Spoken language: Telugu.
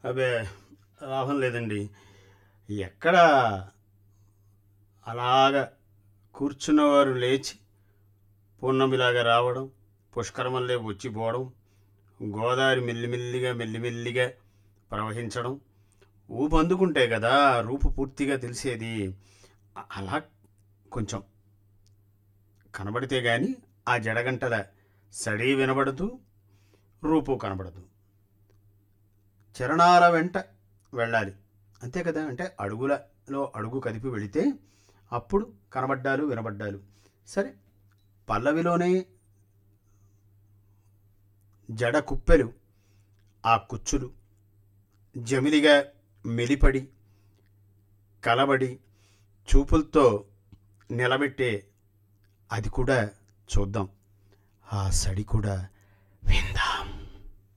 అబే లాభం లేదండి ఎక్కడ అలాగ కూర్చున్నవారు లేచి పూర్ణమిలాగా రావడం పుష్కరమల్లే వచ్చిపోవడం గోదావరి మెల్లిమెల్లిగా మెల్లిమెల్లిగా ప్రవహించడం ఊపు అందుకుంటే కదా రూపు పూర్తిగా తెలిసేది అ- అలా కొంచెం కనబడితే గాని ఆ జడగంటల సడి వినబడదు రూపు కనబడదు చరణాల వెంట వెళ్ళాలి అంతే కదా అంటే అడుగులలో అడుగు కదిపి వెళితే అప్పుడు కనబడ్డాలు వినబడ్డాలు సరే పల్లవిలోనే జడ కుప్పెలు ఆ కుచ్చులు జమిలిగా మెలిపడి కలబడి చూపులతో నిలబెట్టే అది కూడా చూద్దాం ఆ సడి కూడా